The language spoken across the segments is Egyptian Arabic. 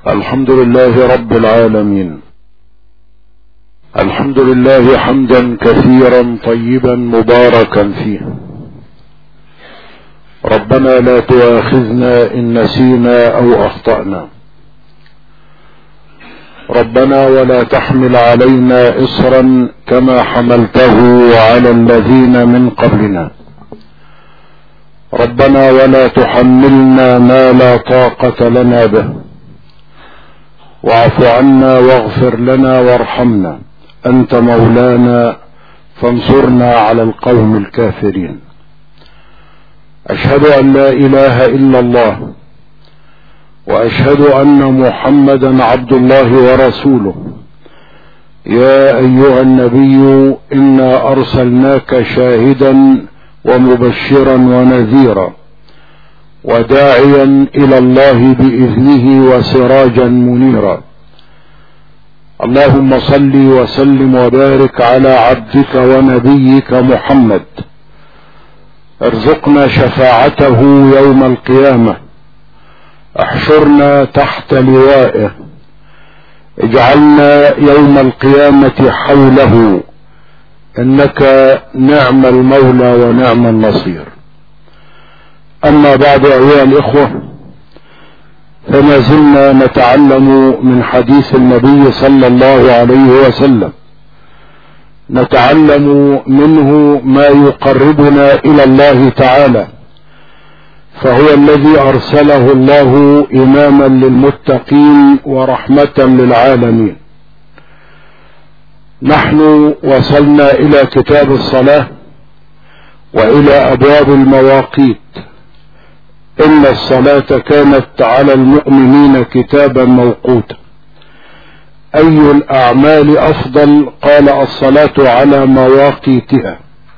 الحمد لله رب العالمين الحمد لله حمدا كثيرا طيبا مباركا فيه ربنا لا تؤاخذنا ان نسينا او اخطانا ربنا ولا تحمل علينا اصرا كما حملته على الذين من قبلنا ربنا ولا تحملنا ما لا طاقه لنا به واعف عنا واغفر لنا وارحمنا انت مولانا فانصرنا على القوم الكافرين اشهد ان لا اله الا الله واشهد ان محمدا عبد الله ورسوله يا ايها النبي انا ارسلناك شاهدا ومبشرا ونذيرا وداعيا الى الله باذنه وسراجا منيرا اللهم صل وسلم وبارك على عبدك ونبيك محمد ارزقنا شفاعته يوم القيامه احشرنا تحت لوائه اجعلنا يوم القيامه حوله انك نعم المولى ونعم النصير اما بعد ايها الاخوه فما زلنا نتعلم من حديث النبي صلى الله عليه وسلم نتعلم منه ما يقربنا الى الله تعالى فهو الذي ارسله الله اماما للمتقين ورحمه للعالمين نحن وصلنا الى كتاب الصلاه والى ابواب المواقيت ان الصلاة كانت على المؤمنين كتابا موقوتا اي الاعمال افضل قال الصلاة على مواقيتها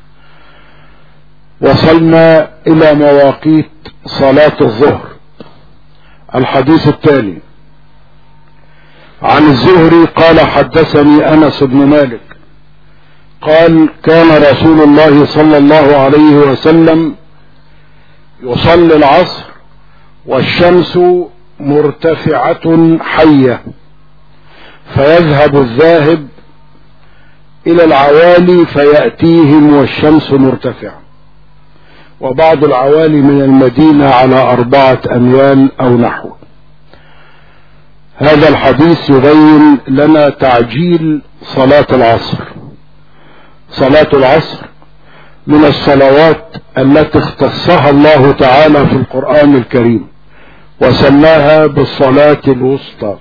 وصلنا الى مواقيت صلاة الظهر الحديث التالي عن الزهري قال حدثني انس بن مالك قال كان رسول الله صلى الله عليه وسلم يصلي العصر والشمس مرتفعة حية فيذهب الذاهب الى العوالي فيأتيهم والشمس مرتفعة وبعض العوالي من المدينة على اربعة اميال او نحو هذا الحديث يبين لنا تعجيل صلاة العصر صلاة العصر من الصلوات التي اختصها الله تعالى في القرآن الكريم وسماها بالصلاة الوسطى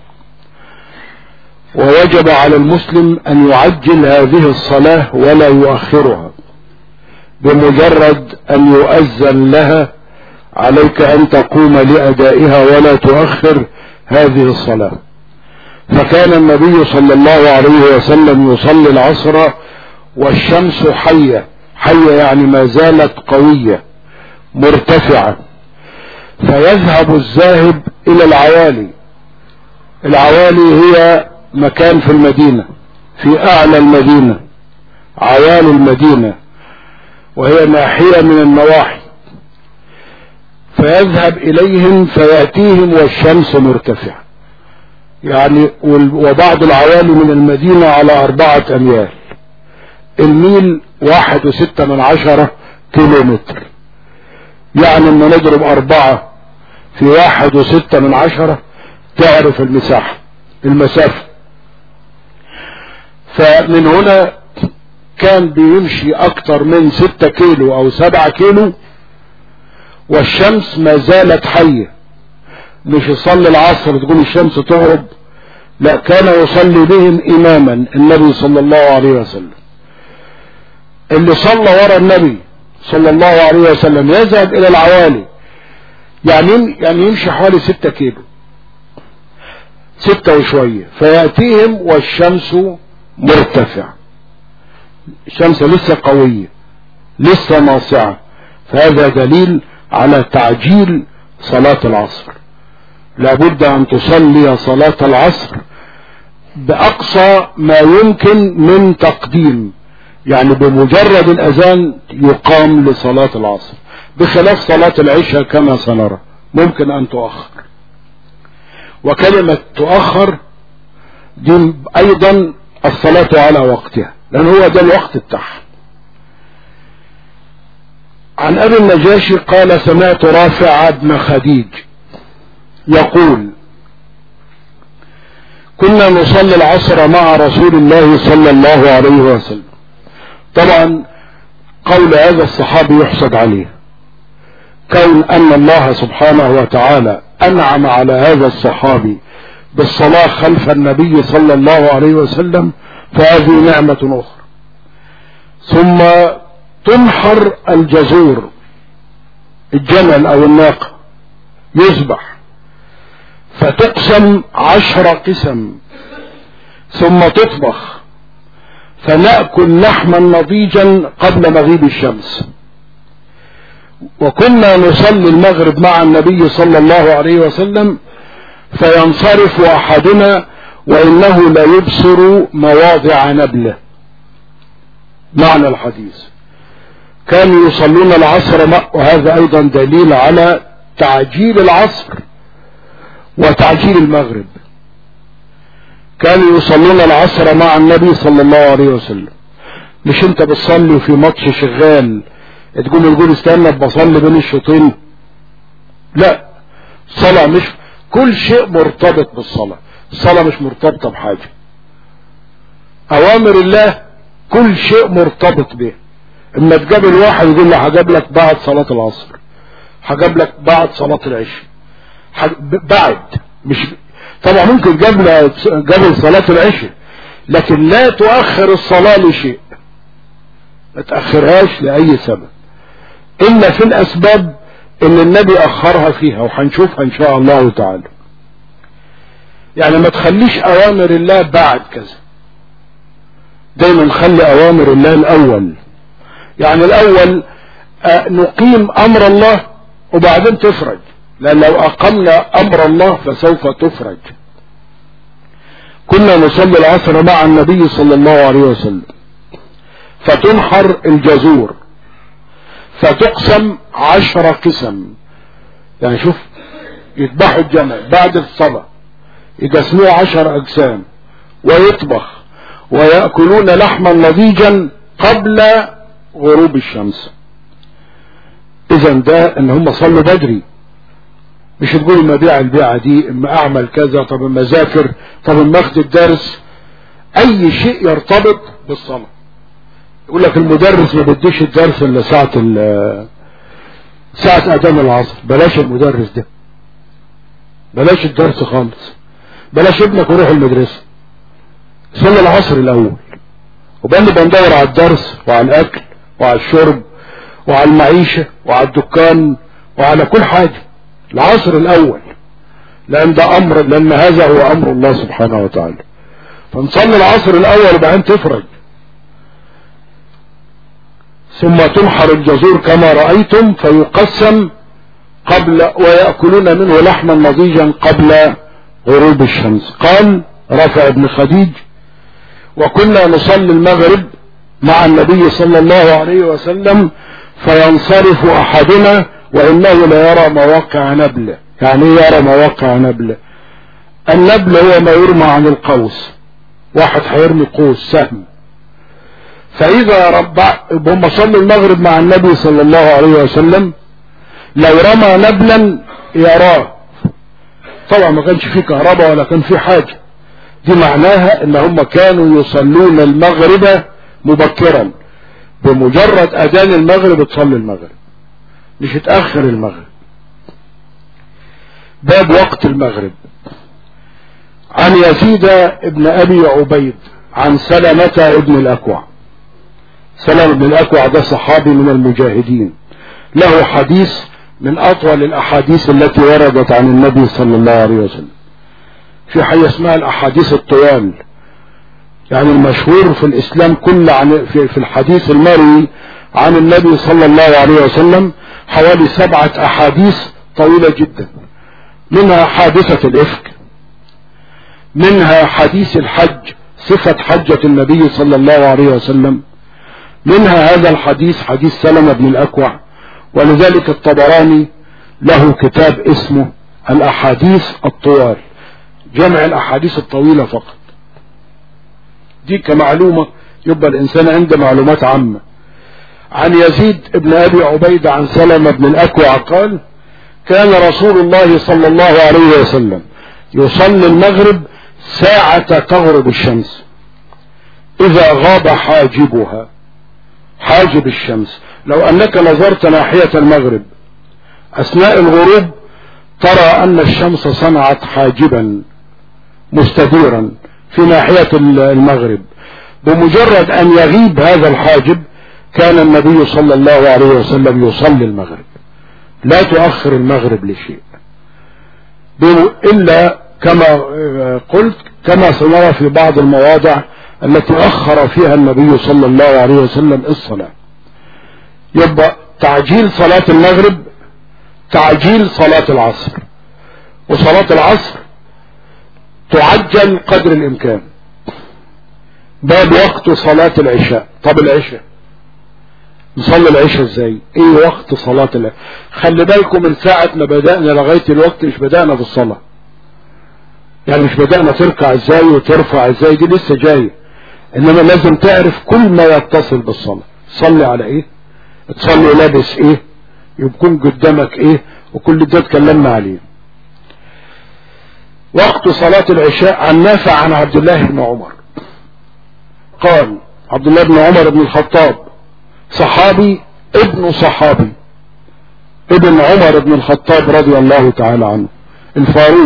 ووجب على المسلم ان يعجل هذه الصلاة ولا يؤخرها بمجرد ان يؤذن لها عليك ان تقوم لادائها ولا تؤخر هذه الصلاة فكان النبي صلى الله عليه وسلم يصلي العصر والشمس حيه حية يعني ما زالت قوية مرتفعة فيذهب الذاهب الى العوالي العوالي هي مكان في المدينة في اعلى المدينة عوالي المدينة وهي ناحية من النواحي فيذهب اليهم فيأتيهم والشمس مرتفعة يعني وبعض العوالي من المدينة على اربعة اميال الميل واحد وستة من عشرة كيلو متر يعني لما نضرب اربعة في واحد وستة من عشرة تعرف المساحة المسافة فمن هنا كان بيمشي اكتر من ستة كيلو او سبعة كيلو والشمس ما زالت حية مش يصلي العصر تقول الشمس تغرب لا كان يصلي بهم اماما النبي صلى الله عليه وسلم اللي صلى ورا النبي صلى الله عليه وسلم يذهب الى العوالي يعني يعني يمشي حوالي ستة كيلو ستة وشوية فيأتيهم والشمس مرتفعة الشمس لسه قوية لسه ناصعة فهذا دليل على تعجيل صلاة العصر لابد ان تصلي صلاة العصر باقصى ما يمكن من تقديم يعني بمجرد الاذان يقام لصلاة العصر بخلاف صلاة العشاء كما سنرى ممكن ان تؤخر وكلمة تؤخر دي ايضا الصلاة على وقتها لان هو ده الوقت بتاعها عن ابي النجاشي قال سمعت رافع بن خديج يقول كنا نصلي العصر مع رسول الله صلى الله عليه وسلم طبعا قول هذا الصحابي يحسد عليه كون ان الله سبحانه وتعالى انعم على هذا الصحابي بالصلاة خلف النبي صلى الله عليه وسلم فهذه نعمة اخرى ثم تنحر الجزور الجمل او الناقة يذبح فتقسم عشر قسم ثم تطبخ فنأكل لحما نضيجا قبل مغيب الشمس وكنا نصلي المغرب مع النبي صلى الله عليه وسلم فينصرف احدنا وانه لا يبصر مواضع نبله معنى الحديث كانوا يصلون العصر وهذا ايضا دليل على تعجيل العصر وتعجيل المغرب كانوا يصلون العصر مع النبي صلى الله عليه وسلم مش انت بتصلي في ماتش شغال تقوم تقول استنى بصلي بين الشوطين لا صلاة مش كل شيء مرتبط بالصلاة الصلاة مش مرتبطة بحاجة اوامر الله كل شيء مرتبط به اما تقابل واحد يقول له هجاب لك بعد صلاة العصر هجاب لك بعد صلاة العشاء بعد مش طبعا ممكن قبل قبل صلاة العشاء لكن لا تؤخر الصلاة لشيء ما تأخرهاش لأي سبب إلا في الأسباب اللي النبي أخرها فيها وهنشوفها إن شاء الله تعالى يعني ما تخليش أوامر الله بعد كذا دايما خلي أوامر الله الأول يعني الأول نقيم أمر الله وبعدين تفرج لأن لو أقمنا أمر الله فسوف تفرج كنا نصلي العصر مع النبي صلى الله عليه وسلم فتنحر الجزور فتقسم عشر قسم يعني شوف يذبحوا الجمل بعد الصلاة يقسموه عشر أجسام ويطبخ ويأكلون لحما نضيجا قبل غروب الشمس اذا ده ان هم صلوا بدري مش تقول اما بيع البيعة دي اما اعمل كذا طب اما ذاكر طب اما اخد الدرس اي شيء يرتبط بالصلاة يقول لك المدرس ما بديش الدرس الا ساعة ساعة اذان العصر بلاش المدرس ده بلاش الدرس خالص بلاش ابنك يروح المدرسة صلي العصر الاول وبقى بندور على الدرس وعلى الاكل وعلى الشرب وعلى المعيشة وعلى الدكان وعلى كل حاجة العصر الاول لان ده امر لان هذا هو امر الله سبحانه وتعالى فنصلي العصر الاول وبعدين تفرج ثم تنحر الجزور كما رأيتم فيقسم قبل ويأكلون منه لحما نضيجا قبل غروب الشمس قال رافع بن خديج وكنا نصلي المغرب مع النبي صلى الله عليه وسلم فينصرف احدنا وانه لا يرى مواقع نبله يعني ايه يرى مواقع نبله النبل هو ما يرمى عن القوس واحد هيرمي قوس سهم فاذا ربع هم صلوا المغرب مع النبي صلى الله عليه وسلم لو رمى نبلا يراه طبعا ما كانش فيه كهرباء ولا كان فيه حاجه دي معناها ان هم كانوا يصلون المغرب مبكرا بمجرد اذان المغرب تصلي المغرب مش تأخر المغرب باب وقت المغرب عن يزيد ابن ابي عبيد عن سلمة ابن الاكوع سلمة ابن الاكوع ده صحابي من المجاهدين له حديث من اطول الاحاديث التي وردت عن النبي صلى الله عليه وسلم في حاجة اسمها الاحاديث الطوال يعني المشهور في الاسلام كل عن في, في الحديث المروي عن النبي صلى الله عليه وسلم حوالي سبعة احاديث طويلة جدا منها حادثة الافك منها حديث الحج صفة حجة النبي صلى الله عليه وسلم منها هذا الحديث حديث سلمة بن الاكوع ولذلك الطبراني له كتاب اسمه الاحاديث الطوال جمع الاحاديث الطويلة فقط دي كمعلومة يبقى الانسان عنده معلومات عامة عن يزيد ابن ابي عبيدة عن سلمة بن الاكوع قال كان رسول الله صلى الله عليه وسلم يصلي المغرب ساعة تغرب الشمس اذا غاب حاجبها حاجب الشمس لو انك نظرت ناحية المغرب اثناء الغروب ترى ان الشمس صنعت حاجبا مستديرا في ناحية المغرب بمجرد ان يغيب هذا الحاجب كان النبي صلى الله عليه وسلم يصلي المغرب لا تؤخر المغرب لشيء الا كما قلت كما سنرى في بعض المواضع التي اخر فيها النبي صلى الله عليه وسلم الصلاة يبقى تعجيل صلاة المغرب تعجيل صلاة العصر وصلاة العصر تعجل قدر الامكان باب وقت صلاة العشاء طب العشاء نصلي العشاء ازاي ايه وقت صلاة العشاء خلي بالكم من ساعة ما بدأنا لغاية الوقت مش بدأنا بالصلاة يعني مش بدأنا تركع ازاي وترفع ازاي دي لسه جاية انما لازم تعرف كل ما يتصل بالصلاة تصلي على ايه تصلي لابس ايه يكون قدامك ايه وكل ده اتكلمنا عليه وقت صلاة العشاء عن نافع عن عبد الله بن عمر قال عبد الله بن عمر بن الخطاب صحابي ابن صحابي ابن عمر بن الخطاب رضي الله تعالى عنه الفاروق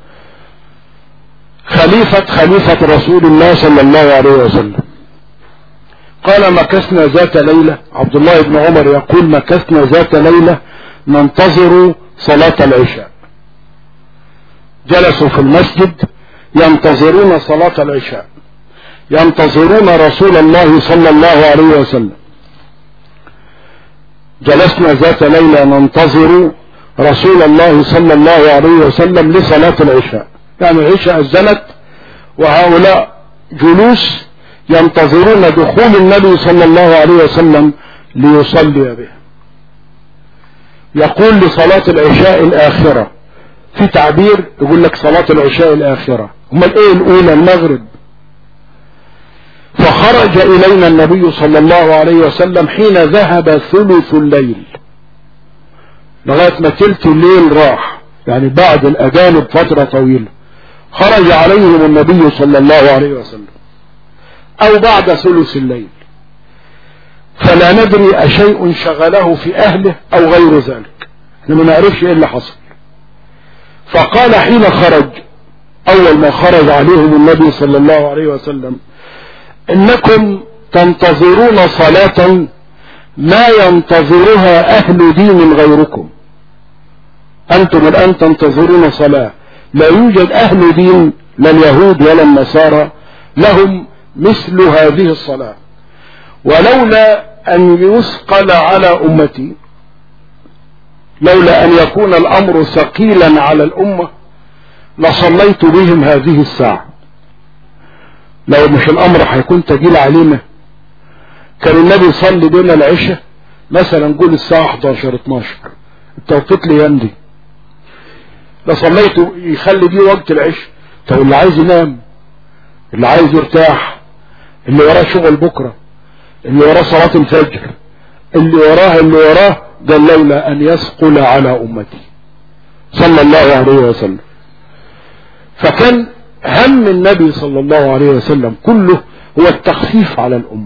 خليفة خليفة رسول الله صلى الله عليه وسلم قال مكثنا ذات ليلة عبد الله بن عمر يقول مكثنا ذات ليلة ننتظر صلاة العشاء جلسوا في المسجد ينتظرون صلاة العشاء ينتظرون رسول الله صلى الله عليه وسلم جلسنا ذات ليلة ننتظر رسول الله صلى الله عليه وسلم لصلاة العشاء يعني العشاء أذنت وهؤلاء جلوس ينتظرون دخول النبي صلى الله عليه وسلم ليصلي به يقول لصلاة العشاء الآخرة في تعبير يقول لك صلاة العشاء الآخرة امال ايه الأولى المغرب فخرج إلينا النبي صلى الله عليه وسلم حين ذهب ثلث الليل لغاية ما تلت الليل راح يعني بعد الأذان بفترة طويلة خرج عليهم النبي صلى الله عليه وسلم أو بعد ثلث الليل فلا ندري أشيء شغله في أهله أو غير ذلك احنا ما نعرفش ايه اللي حصل فقال حين خرج أول ما خرج عليهم النبي صلى الله عليه وسلم انكم تنتظرون صلاة ما ينتظرها اهل دين غيركم انتم الان تنتظرون صلاة لا يوجد اهل دين لا اليهود ولا النصارى لهم مثل هذه الصلاة ولولا ان يثقل على امتي لولا ان يكون الامر ثقيلا على الامة لصليت بهم هذه الساعة لو مش الامر هيكون تجيل علينا كان النبي يصلي بينا العشاء مثلا نقول الساعة 11 12 التوقيت الايام دي لو صليته يخلي دي وقت العشاء طب اللي عايز ينام اللي عايز يرتاح اللي وراه شغل بكرة اللي وراه صلاة الفجر اللي وراه اللي وراه قال لولا ان يثقل على امتي صلى الله عليه وسلم فكان هم النبي صلى الله عليه وسلم كله هو التخفيف على الأمة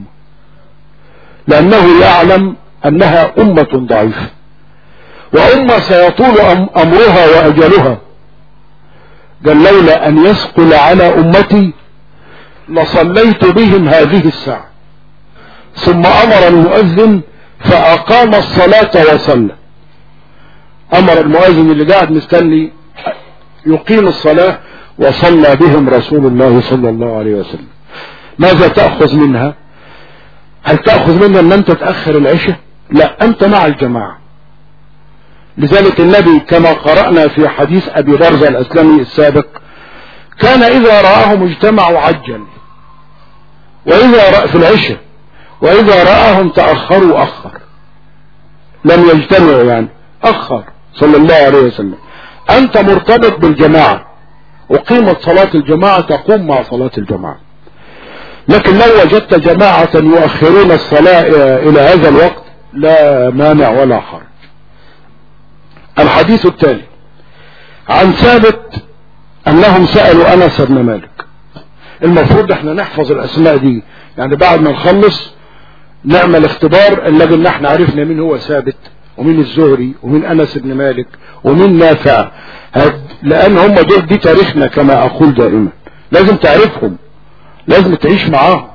لأنه يعلم أنها أمة ضعيفة وأمة سيطول أمرها وأجلها قال لولا أن يثقل على أمتي لصليت بهم هذه الساعة ثم أمر المؤذن فأقام الصلاة وصلى أمر المؤذن اللي قاعد مستني يقيم الصلاة وصلى بهم رسول الله صلى الله عليه وسلم ماذا تأخذ منها هل تأخذ منها ان انت تأخر العشاء لا انت مع الجماعة لذلك النبي كما قرأنا في حديث ابي برزة الاسلامي السابق كان اذا رآهم اجتمعوا عجل واذا رأى في العشاء واذا رآهم تأخروا اخر لم يجتمعوا يعني اخر صلى الله عليه وسلم انت مرتبط بالجماعة أقيمت صلاة الجماعة تقوم مع صلاة الجماعة لكن لو وجدت جماعة يؤخرون الصلاة إلى هذا الوقت لا مانع ولا حرج الحديث التالي عن ثابت أنهم سألوا أنس بن مالك المفروض احنا نحفظ الأسماء دي يعني بعد ما نخلص نعمل اختبار الذي ان احنا عرفنا مين هو ثابت ومين الزهري ومين انس بن مالك ومين نافع لان هم دول دي تاريخنا كما اقول دائما لازم تعرفهم لازم تعيش معاهم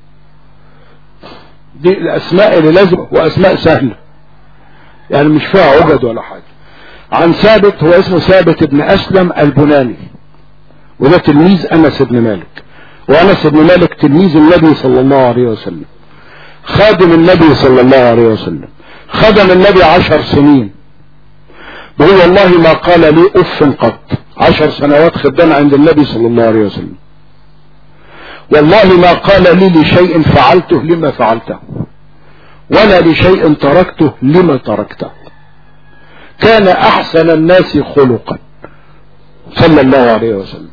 دي الاسماء اللي لازم واسماء سهلة يعني مش فيها عجد ولا حاجة عن ثابت هو اسمه ثابت بن اسلم البناني وده تلميذ انس بن مالك وانس بن مالك تلميذ النبي صلى الله عليه وسلم خادم النبي صلى الله عليه وسلم خدم النبي عشر سنين بيقول والله ما قال لي اف قط عشر سنوات خدام عند النبي صلى الله عليه وسلم والله ما قال لي لشيء فعلته لما فعلته ولا لشيء تركته لما تركته كان احسن الناس خلقا صلى الله عليه وسلم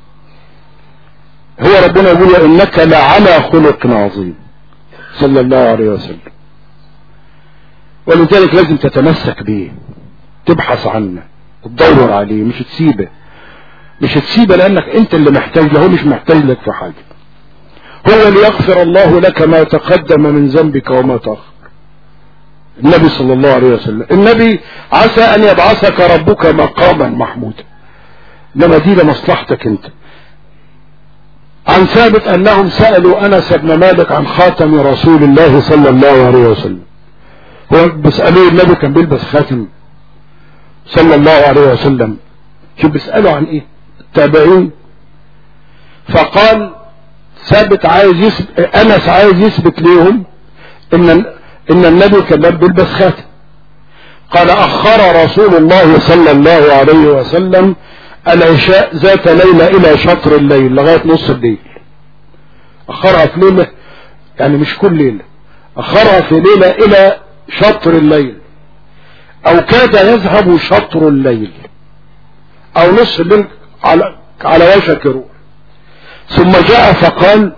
هو ربنا يقول انك لعلى خلق عظيم صلى الله عليه وسلم ولذلك لازم تتمسك به تبحث عنه تدور عليه مش تسيبه مش تسيبه لانك انت اللي محتاج له هو مش محتاج لك في حاجة هو ليغفر الله لك ما تقدم من ذنبك وما تأخر النبي صلى الله عليه وسلم النبي عسى ان يبعثك ربك مقاما محمودا انما دي لمصلحتك انت عن ثابت انهم سألوا انس بن مالك عن خاتم رسول الله صلى الله عليه وسلم هو بيسألوه النبي كان بيلبس خاتم صلى الله عليه وسلم شو بيسألوا عن ايه التابعين فقال ثابت عايز يثبت انس عايز يثبت ليهم ان ان النبي كان بيلبس خاتم قال اخر رسول الله صلى الله عليه وسلم العشاء ذات ليلة الى شطر الليل لغاية نص الليل اخرها في ليلة يعني مش كل ليلة اخرها في ليلة الى شطر الليل او كاد يذهب شطر الليل او نص الليل على على وشك يروح ثم جاء فقال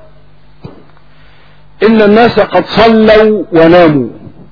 ان الناس قد صلوا وناموا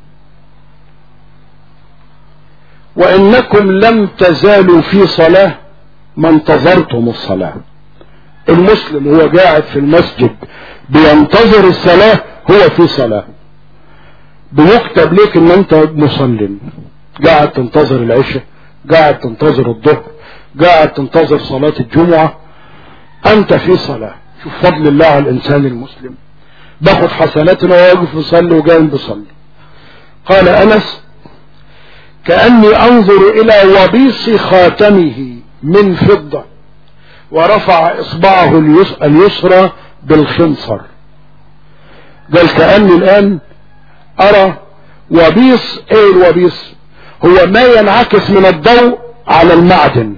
وانكم لم تزالوا في صلاة ما انتظرتم الصلاة المسلم هو قاعد في المسجد بينتظر الصلاة هو في صلاة بيكتب ليك ان انت مصل قاعد تنتظر العشاء قاعد تنتظر الظهر قاعد تنتظر صلاة الجمعة انت في صلاة شوف فضل الله على الانسان المسلم باخد حسناتنا وواقف يصلي وقايم بيصلي قال انس كأني انظر الى وبيص خاتمه من فضة ورفع اصبعه اليسرى بالخنصر قال كأني الان ارى وبيص ايه الوبيص هو ما ينعكس من الضوء على المعدن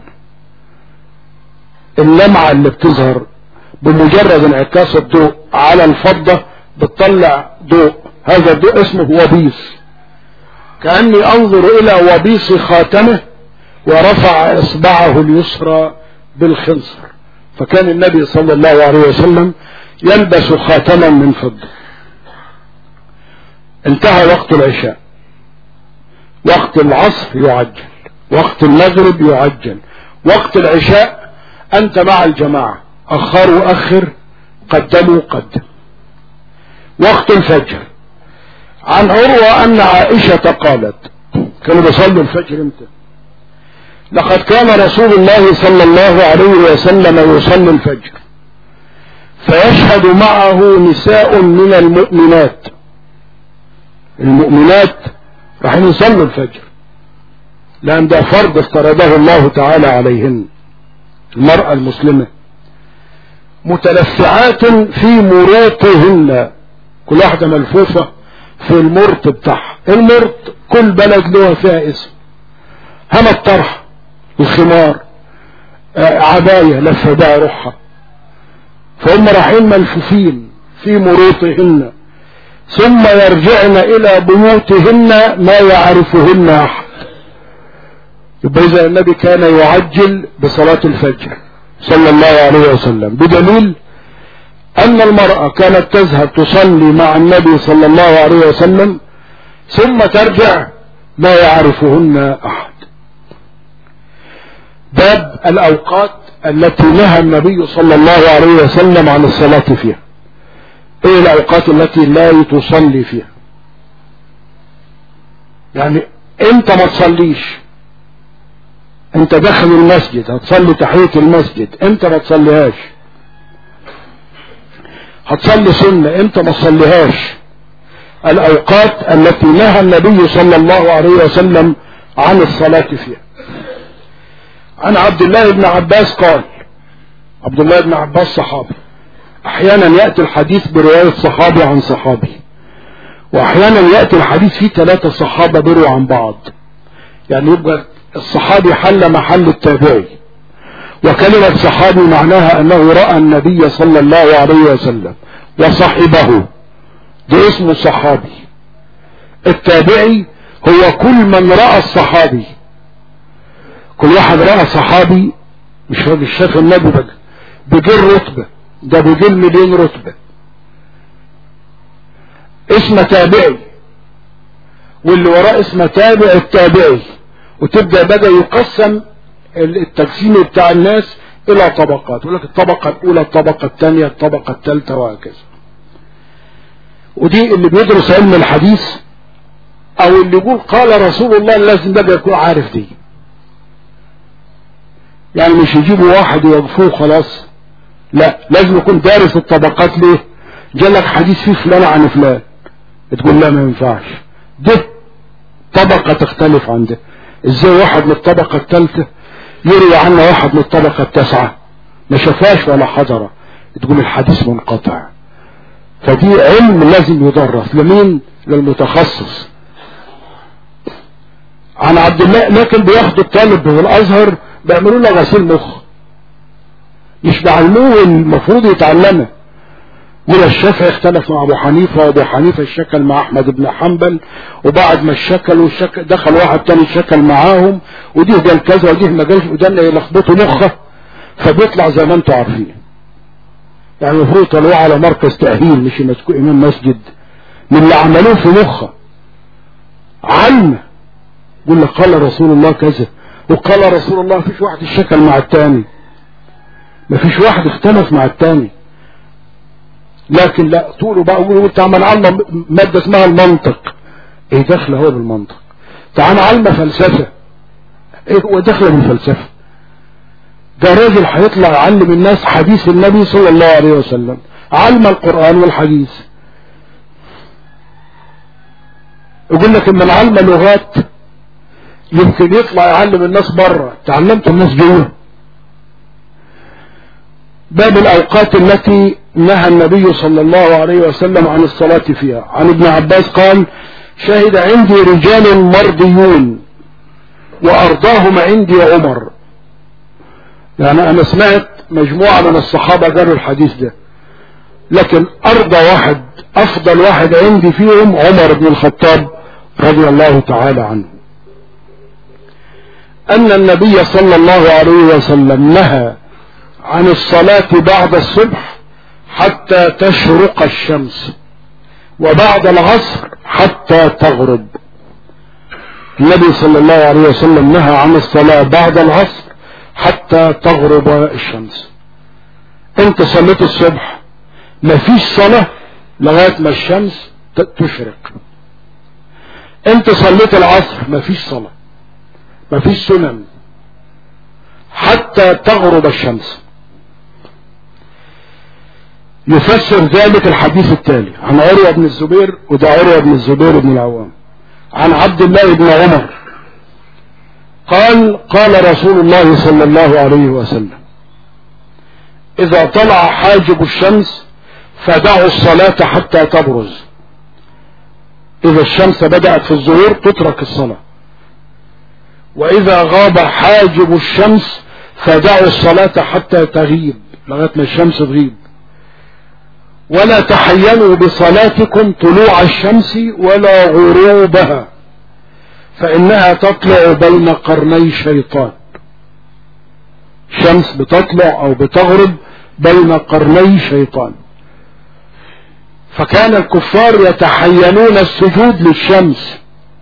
اللمعة اللي بتظهر بمجرد انعكاس الضوء على الفضة بتطلع ضوء هذا الضوء اسمه وبيص كأني انظر الى وبيص خاتمه ورفع اصبعه اليسرى بالخنصر فكان النبي صلى الله عليه وسلم يلبس خاتما من فضة انتهى وقت العشاء وقت العصر يعجل وقت المغرب يعجل وقت العشاء انت مع الجماعة اخروا اخر قدموا قدم وقت الفجر عن عروة ان عائشة قالت كانوا بيصلوا الفجر امتى لقد كان رسول الله صلى الله عليه وسلم يصلي الفجر فيشهد معه نساء من المؤمنات المؤمنات راح يصلوا الفجر لان ده فرض افترضه الله تعالى عليهن المرأة المسلمة متلفعات في مروطهن كل واحدة ملفوفة في المرط بتاعها المرط كل بلد له فيها اسم هنا الطرح الخمار آه عباية لفة بقى روحها فهم رايحين ملفوفين في مروطهن ثم يرجعن الى بيوتهن ما يعرفهن احد يبقى اذا النبي كان يعجل بصلاة الفجر صلى الله عليه وسلم بدليل أن المرأة كانت تذهب تصلي مع النبي صلى الله عليه وسلم ثم ترجع لا يعرفهن أحد باب الأوقات التي نهى النبي صلى الله عليه وسلم عن الصلاة فيها ايه الأوقات التي لا تصلي فيها يعني انت ما تصليش انت داخل المسجد هتصلي تحية المسجد انت ما تصليهاش هتصلي سنة انت ما تصليهاش الاوقات التي نهى النبي صلى الله عليه وسلم عن الصلاة فيها عن عبد الله بن عباس قال عبد الله بن عباس صحابي احيانا يأتي الحديث برواية صحابي عن صحابي واحيانا يأتي الحديث فيه ثلاثة صحابة بروا عن بعض يعني يبقى الصحابي حل محل التابعي وكلمة صحابي معناها انه رأى النبي صلى الله عليه وسلم وصحبه ده اسمه صحابي التابعي هو كل من رأى الصحابي كل واحد رأى صحابي مش مش شاف النبي بقى بجيل رتبة ده بجيل مليون رتبة اسم تابعي واللي وراه اسم تابع التابعي وتبدأ بقى يقسم التقسيم بتاع الناس الى طبقات يقول لك الطبقة الاولى الطبقة الثانية الطبقة الثالثة وهكذا ودي اللي بيدرس علم الحديث او اللي يقول قال رسول الله لازم بقى يكون عارف دي يعني مش يجيبوا واحد ويوقفوه خلاص لا لازم يكون دارس الطبقات ليه جالك حديث فيه فلان عن فلان تقول لا ما ينفعش ده طبقة تختلف عن ده ازاي واحد من الطبقة الثالثة يروي عنه واحد من الطبقة التاسعة ما شافهاش ولا حضره تقول الحديث منقطع فدي علم لازم يدرس لمين للمتخصص عن عبد الله لكن بياخدوا الطالب من الازهر بيعملوا له غسيل مخ مش بعلموه المفروض يتعلمه من الشافعي اختلف مع ابو حنيفه وابو حنيفه اشتكل مع احمد بن حنبل وبعد ما اشتكل والشكل دخل واحد تاني اشتكل معاهم ودي قال كذا ودي ما قالش وده يلخبطوا مخه فبيطلع زي ما انتم عارفين يعني المفروض طلعوه على مركز تأهيل مش مسكوه امام مسجد من اللي عملوه في مخه علم يقول لك قال رسول الله كذا وقال رسول الله مفيش واحد اشتكل مع التاني مفيش واحد اختلف مع التاني لكن لا تقولوا بقى قولوا تعمل علم مادة اسمها المنطق ايه داخله هو بالمنطق تعال علم فلسفة ايه هو داخله بالفلسفة ده راجل هيطلع يعلم الناس حديث النبي صلى الله عليه وسلم علم القرآن والحديث يقول لك ان العلم لغات يمكن يطلع يعلم الناس بره تعلمت الناس جوه باب الاوقات التي نهى النبي صلى الله عليه وسلم عن الصلاة فيها عن ابن عباس قال شهد عندي رجال مرضيون وارضاهم عندي عمر يعني انا سمعت مجموعة من الصحابة قالوا الحديث ده لكن ارضى واحد افضل واحد عندي فيهم عمر بن الخطاب رضي الله تعالى عنه ان النبي صلى الله عليه وسلم نهى عن الصلاة بعد الصبح حتى تشرق الشمس وبعد العصر حتى تغرب النبي صلى الله عليه وسلم نهى عن الصلاة بعد العصر حتى تغرب الشمس انت صليت الصبح مفيش صلاة لغاية ما الشمس تشرق انت صليت العصر مفيش صلاة مفيش سنن حتى تغرب الشمس يفسر ذلك الحديث التالي عن عروة بن الزبير وده عروة بن الزبير بن العوام عن عبد الله بن عمر قال قال رسول الله صلى الله عليه وسلم اذا طلع حاجب الشمس فدعوا الصلاة حتى تبرز اذا الشمس بدأت في الظهور تترك الصلاة واذا غاب حاجب الشمس فدعوا الصلاة حتى تغيب لغاية ما الشمس تغيب ولا تحينوا بصلاتكم طلوع الشمس ولا غروبها فإنها تطلع بين قرني شيطان شمس بتطلع او بتغرب بين قرني شيطان فكان الكفار يتحينون السجود للشمس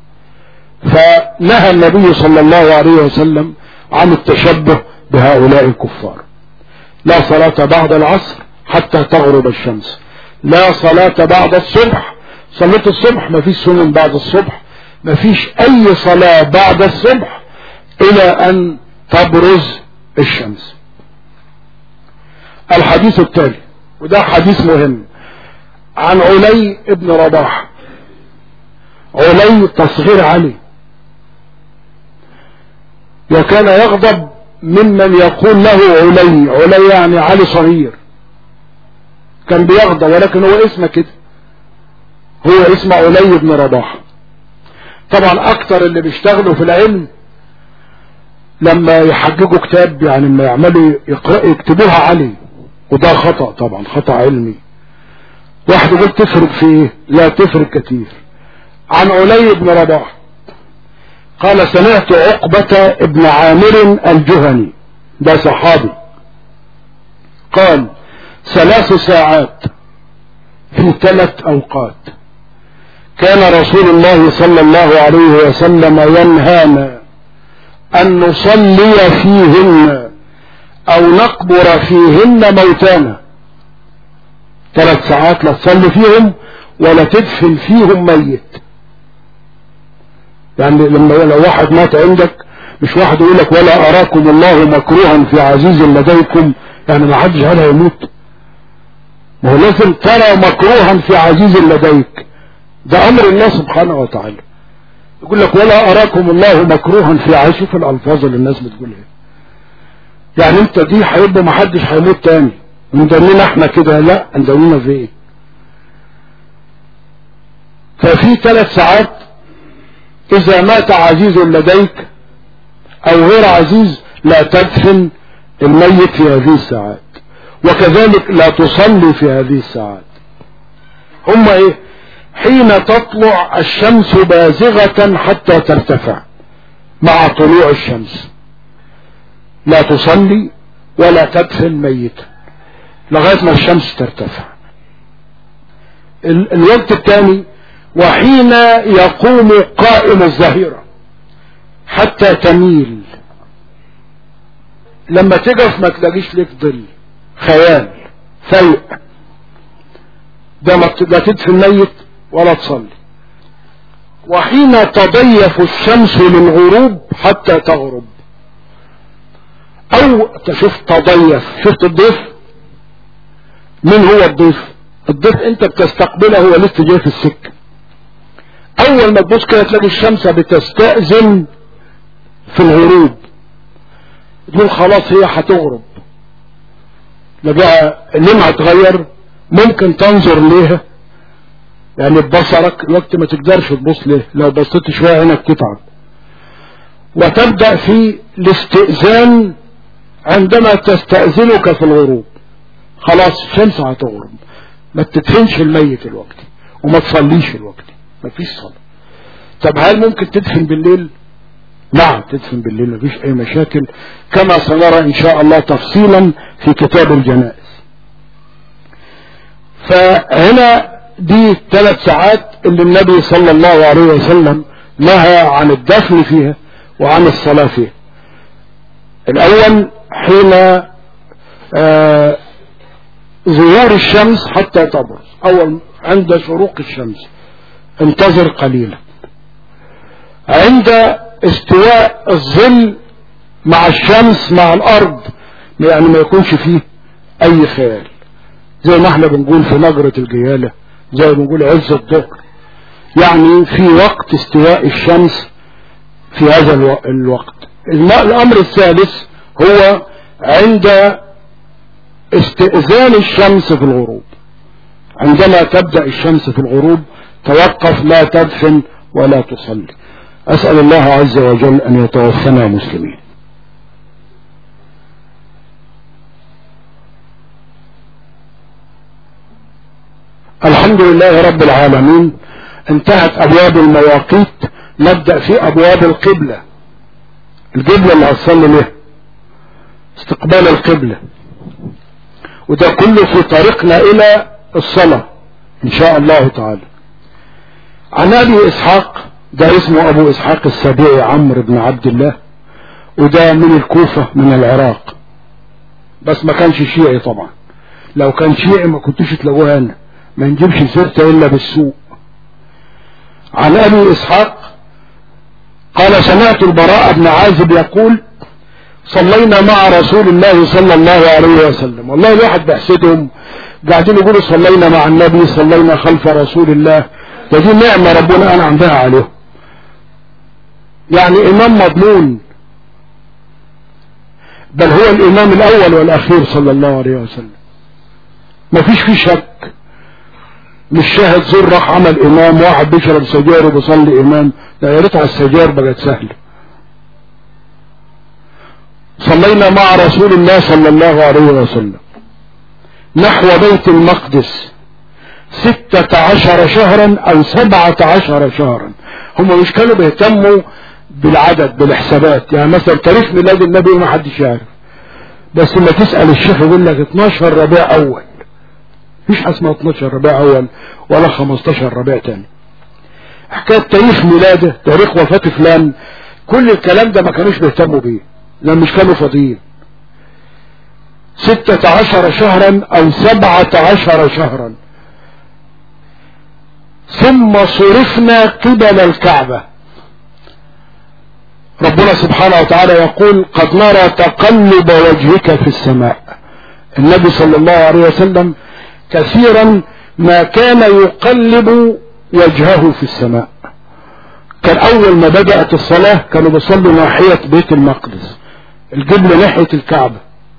فنهى النبي صلى الله عليه وسلم عن التشبه بهؤلاء الكفار لا صلاة بعد العصر حتى تغرب الشمس لا صلاة بعد الصبح صلاة الصبح ما فيش سنن بعد الصبح ما فيش اي صلاة بعد الصبح الى ان تبرز الشمس الحديث التالي وده حديث مهم عن علي ابن رباح علي تصغير علي وكان يغضب ممن يقول له علي علي يعني علي صغير كان بيغضب ولكن هو اسمه كده هو اسمه علي بن رباح طبعا اكتر اللي بيشتغلوا في العلم لما يحججوا كتاب يعني لما يعملوا يكتبوها علي وده خطأ طبعا خطأ علمي واحد يقول تفرق في ايه لا تفرق كتير عن علي بن رباح قال سمعت عقبة ابن عامر الجهني ده صحابي قال ثلاث ساعات في ثلاث اوقات كان رسول الله صلى الله عليه وسلم ينهانا ان نصلي فيهن او نقبر فيهن موتانا ثلاث ساعات لا تصلي فيهم ولا تدفن فيهم ميت يعني لما لو واحد مات عندك مش واحد يقول لك ولا اراكم الله مكروها في عزيز لديكم يعني ما حدش هذا يموت ما هو لازم ترى مكروها في عزيز لديك ده امر الله سبحانه وتعالى يقول لك ولا اراكم الله مكروها في عزيز شوف الالفاظ اللي الناس بتقول ايه يعني انت دي هيبقى ما حدش هيموت تاني مدنينا احنا كده لا مدنينا في ايه ففي ثلاث ساعات اذا مات عزيز لديك او غير عزيز لا تدفن الميت في هذه الساعات وكذلك لا تصلي في هذه الساعات هم ايه حين تطلع الشمس بازغة حتى ترتفع مع طلوع الشمس لا تصلي ولا تدفن ميتا لغاية ما الشمس ترتفع الوقت الثاني وحين يقوم قائم الظهيرة حتى تميل لما تقف ما تلاقيش لك ظل خيال فيء ده ما لا تدفن ميت ولا تصلي وحين تضيف الشمس للغروب حتى تغرب او تشوف تضيف شفت الضيف مين هو الضيف الضيف انت بتستقبله هو لسه جاي في السكه اول ما تبص كده تلاقي الشمس بتستأذن في الغروب تقول خلاص هي هتغرب لا بقى لونها اتغير ممكن تنظر ليها يعني ببصرك الوقت ما تقدرش تبص ليه لو بصيت شويه عينك تتعب وتبدأ في الاستئذان عندما تستأذنك في الغروب خلاص الشمس هتغرب ما تدفنش الميت الوقت وما تصليش الوقت ما فيش صلاة طب هل ممكن تدفن بالليل نعم تدفن بالليل ما فيش اي مشاكل كما سنرى ان شاء الله تفصيلا في كتاب الجنائز فهنا دي ثلاث ساعات اللي النبي صلى الله عليه وسلم نهى عن الدفن فيها وعن الصلاة فيها الاول حين آه ظهور الشمس حتى تبرز اول عند شروق الشمس انتظر قليلا عند استواء الظل مع الشمس مع الارض يعني ما يكونش فيه اي خيال زي ما احنا بنقول في نجرة الجيالة زي ما بنقول عز الظهر يعني في وقت استواء الشمس في هذا الوقت الامر الثالث هو عند استئذان الشمس في الغروب عندما تبدأ الشمس في الغروب توقف لا تدفن ولا تصلي أسأل الله عز وجل أن يتوفنا مسلمين الحمد لله رب العالمين انتهت أبواب المواقيت نبدأ في أبواب القبلة القبلة اللي هتصلي لها استقبال القبلة وده كله في طريقنا الى الصلاة ان شاء الله تعالى عن ابي اسحاق ده اسمه ابو اسحاق السبيعي عمرو بن عبد الله وده من الكوفة من العراق بس ما كانش شيعي طبعا لو كان شيعي ما كنتوش تلاقوها هنا ما نجيبش سيرته الا بالسوء عن ابي اسحاق قال سمعت البراء بن عازب يقول صلينا مع رسول الله صلى الله عليه وسلم والله الواحد بيحسدهم قاعدين يقولوا صلينا مع النبي صلينا خلف رسول الله ده دي نعمة ربنا انعم بها عليهم يعني امام مضمون بل هو الامام الاول والاخير صلى الله عليه وسلم ما فيش فيه شك مش شاهد زور راح عمل امام واحد بيشرب سجاير وبيصلي امام ده يا ريت على السجاير بقت سهله صلينا مع رسول الله صلى الله عليه وسلم نحو بيت المقدس ستة عشر شهرا او سبعة عشر شهرا هم مش كانوا بيهتموا بالعدد بالحسابات يعني مثلا تاريخ ميلاد النبي ما حدش يعرف بس لما تسأل الشيخ يقول لك 12 ربيع اول مفيش حاجه اسمها 12 ربيع اول ولا 15 ربيع تاني حكايه تاريخ ميلاده تاريخ وفاه فلان كل الكلام ده ما كانوش بيهتموا بيه لان مش كانوا فاضيين ستة عشر شهرا او سبعة عشر شهرا ثم صرفنا قبل الكعبة ربنا سبحانه وتعالى يقول قد نرى تقلب وجهك في السماء النبي صلى الله عليه وسلم كثيرا ما كان يقلب وجهه في السماء كان اول ما بدأت الصلاة كانوا بيصلوا ناحية بيت المقدس القبلة ناحية الكعبة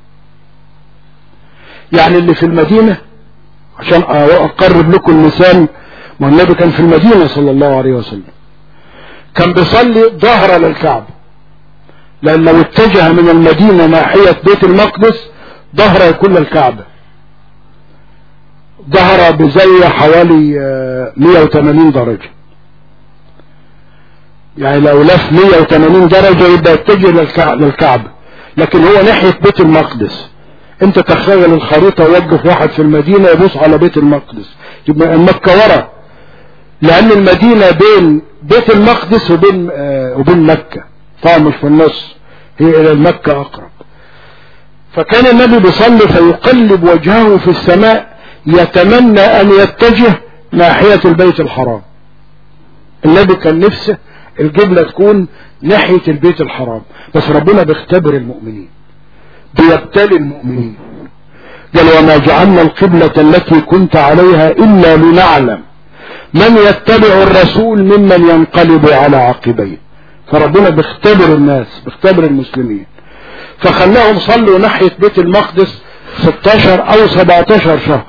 يعني اللي في المدينة عشان اقرب لكم المثال ما النبي كان في المدينة صلى الله عليه وسلم كان بيصلي ظهر للكعبة لان لو اتجه من المدينة ناحية بيت المقدس ظهر يكون للكعبة ظهر بزاوية حوالي 180 درجة يعني لو لف 180 درجة يبقى يتجه للكعبة لكن هو ناحية بيت المقدس انت تخيل الخريطة وقف واحد في المدينة يبص على بيت المقدس يبقى مكة ورا لان المدينة بين بيت المقدس وبين آه وبين مكة طبعا مش في النص هي الى المكة اقرب فكان النبي بيصلي فيقلب وجهه في السماء يتمنى ان يتجه ناحية البيت الحرام النبي كان نفسه القبلة تكون ناحية البيت الحرام بس ربنا بيختبر المؤمنين بيبتلي المؤمنين قال وما جعلنا القبلة التي كنت عليها إلا لنعلم من يتبع الرسول ممن ينقلب على عقبيه فربنا بيختبر الناس بيختبر المسلمين فخلاهم صلوا ناحية بيت المقدس 16 او 17 شهر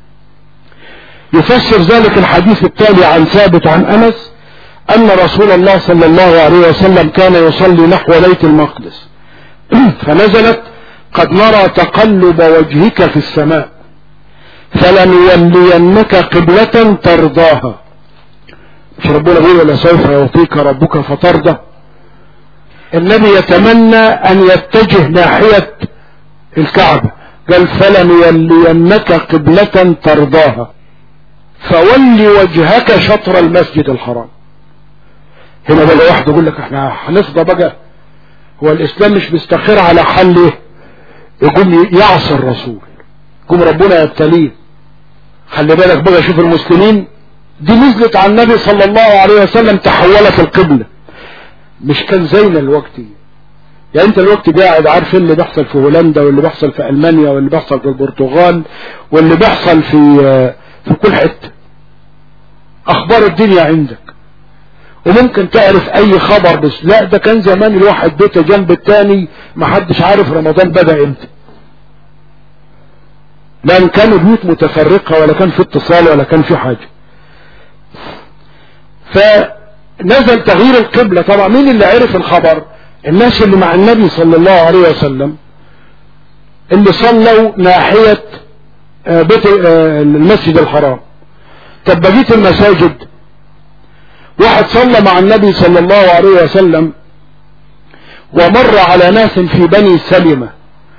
يفسر ذلك الحديث التالي عن ثابت عن انس ان رسول الله صلى الله عليه وسلم كان يصلي نحو بيت المقدس فنزلت قد نرى تقلب وجهك في السماء فلنولينك قبلة ترضاها مش ربنا بيقول لسوف يعطيك ربك فترضى النبي يتمنى ان يتجه ناحية الكعبة قال فلنولينك قبلة ترضاها فولي وجهك شطر المسجد الحرام هنا بقى واحد يقول لك احنا هنفضى بقى هو الاسلام مش بيستخير على حل ايه يقوم يعصي الرسول يقوم ربنا يبتليه خلي بالك بقى شوف المسلمين دي نزلت على النبي صلى الله عليه وسلم تحولت القبلة مش كان زينا الوقت يعني انت الوقت قاعد عارف اللي بيحصل في هولندا واللي بيحصل في المانيا واللي بيحصل في البرتغال واللي بيحصل في في كل حتة اخبار الدنيا عندك وممكن تعرف اي خبر بس لا ده كان زمان الواحد بيته جنب التاني محدش عارف رمضان بدأ امتى لان كانوا بيوت متفرقة ولا كان في اتصال ولا كان في حاجة فنزل تغيير القبلة طبعا مين اللي عرف الخبر الناس اللي مع النبي صلى الله عليه وسلم اللي صلوا ناحية بيت المسجد الحرام طب بقية المساجد واحد صلى مع النبي صلى الله عليه وسلم ومر على ناس في بني سلمة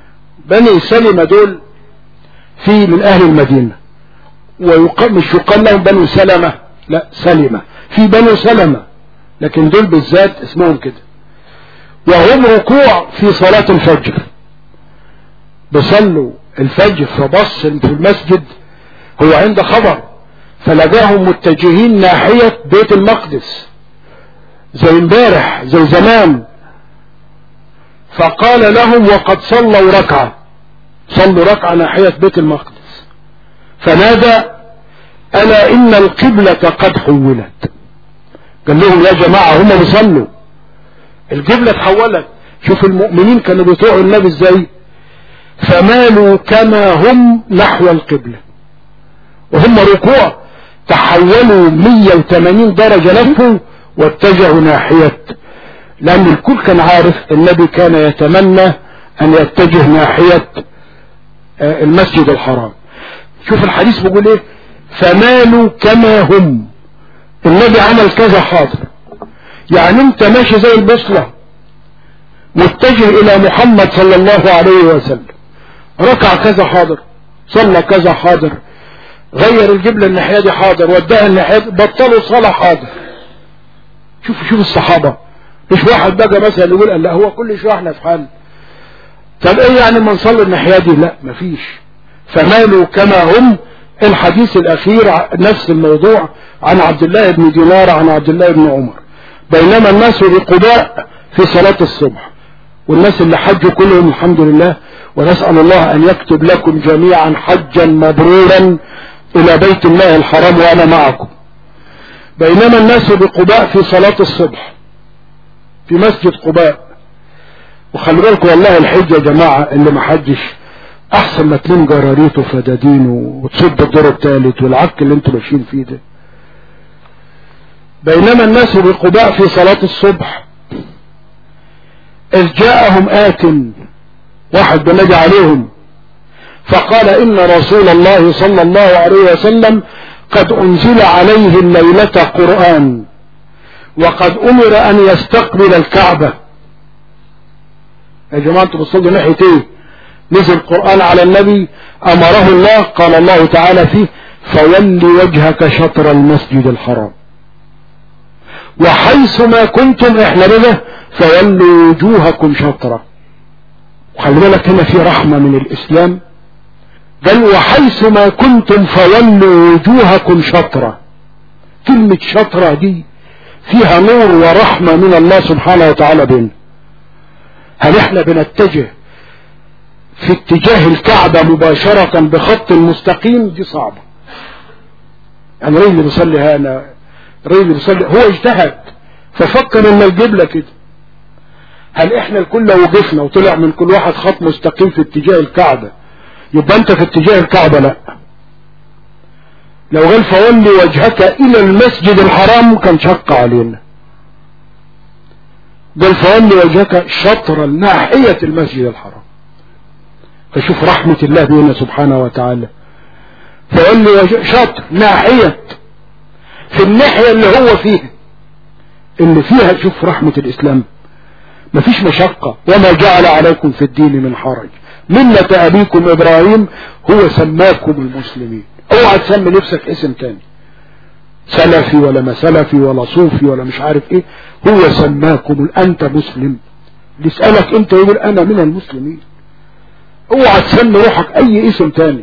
بني سلمة دول في من اهل المدينة ويقال مش يقال لهم بنو سلمة لا سلمة في بنو سلمة لكن دول بالذات اسمهم كده وهم ركوع في صلاة الفجر بصلوا الفجر فبص في المسجد هو عند خبر فلقاهم متجهين ناحية بيت المقدس زي امبارح زي زمان فقال لهم وقد صلوا ركعة صلوا ركعة ناحية بيت المقدس فنادى ألا إن القبلة قد حولت قال لهم يا جماعة هم بيصلوا القبلة اتحولت شوف المؤمنين كانوا بيطوعوا النبي ازاي فمالوا كما هم نحو القبلة وهم ركوع تحولوا 180 درجة لفوا واتجهوا ناحية لأن الكل كان عارف النبي كان يتمنى أن يتجه ناحية المسجد الحرام شوف الحديث بيقول ايه فمالوا كما هم النبي عمل كذا حاضر يعني انت ماشي زي البصلة متجه الى محمد صلى الله عليه وسلم ركع كذا حاضر صلى كذا حاضر غير الجبلة الناحية دي حاضر وداها الناحية بطلوا صلاة حاضر شوف شوف الصحابة مش واحد بقى مثلا يقول لا هو كل شوية احنا في حال طب ايه يعني ما نصلي الناحية دي لا مفيش فمالوا كما هم الحديث الاخير نفس الموضوع عن عبد الله بن دينار عن عبد الله بن عمر بينما الناس بقباء في صلاة الصبح والناس اللي حجوا كلهم الحمد لله ونسأل الله ان يكتب لكم جميعا حجا مبرورا الى بيت الله الحرام وانا معكم بينما الناس بقباء في صلاة الصبح في مسجد قباء وخلي بالكم والله الحج يا جماعة اللي ما حجش احسن ما تلم جراريته وفدادينه وتصب الدور الثالث والعك اللي انتوا ماشيين فيه ده بينما الناس بقباء في صلاة الصبح اذ جاءهم آت واحد بنجي عليهم فقال ان رسول الله صلى الله عليه وسلم قد انزل عليه الليلة قرآن وقد امر ان يستقبل الكعبة يا جماعة انتوا بتصلوا ناحية ايه نزل قرآن على النبي امره الله قال الله تعالى فيه فول وجهك شطر المسجد الحرام وحيث ما كنتم احنا بده فولوا وجوهكم شطرة وخلي بالك هنا في رحمة من الاسلام قال وحيث ما كنتم فولوا وجوهكم شطرة كلمة شطرة دي فيها نور ورحمة من الله سبحانه وتعالى بينا هل احنا بنتجه في اتجاه الكعبة مباشرة بخط مستقيم دي صعبة يعني الراجل اللي بيصلي هنا الراجل اللي بيصلي هو اجتهد ففكر ان الجبلة كده هل احنا الكل لو وقفنا وطلع من كل واحد خط مستقيم في اتجاه الكعبة يبقى انت في اتجاه الكعبة لا لو قال فولي وجهك الى المسجد الحرام كان شق علينا قال فولي وجهك شطر ناحية المسجد الحرام فشوف رحمة الله بينا سبحانه وتعالى فولي وجهك شطر ناحية في الناحية اللي هو فيها اللي فيها شوف رحمة الاسلام مفيش مشقة وما جعل عليكم في الدين من حرج ملة ابيكم ابراهيم هو سماكم المسلمين اوعى تسمي نفسك اسم تاني سلفي ولا ما سلفي ولا صوفي ولا مش عارف ايه هو سماكم انت مسلم يسألك انت يقول انا من المسلمين اوعى تسمي روحك اي اسم تاني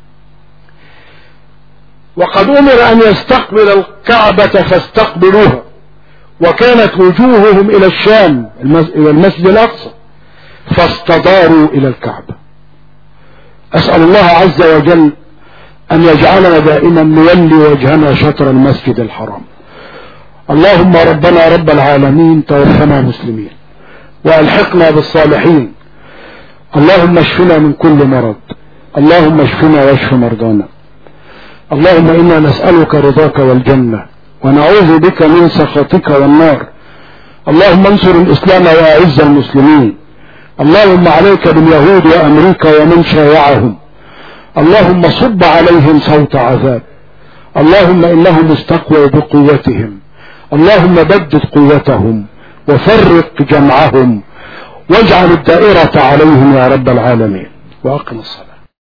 وقد امر ان يستقبل الكعبة فاستقبلوها وكانت وجوههم الى الشام الى المسجد الاقصى فاستداروا الى الكعبة اسأل الله عز وجل ان يجعلنا دائما نولي وجهنا شطر المسجد الحرام اللهم ربنا رب العالمين توفنا مسلمين والحقنا بالصالحين اللهم اشفنا من كل مرض اللهم اشفنا واشف مرضانا اللهم انا نسألك رضاك والجنة ونعوذ بك من سخطك والنار اللهم انصر الاسلام واعز المسلمين اللهم عليك باليهود وامريكا ومن شايعهم اللهم صب عليهم صوت عذاب اللهم انهم استقووا بقوتهم اللهم بدد قوتهم وفرق جمعهم واجعل الدائرة عليهم يا رب العالمين واقم الصلاة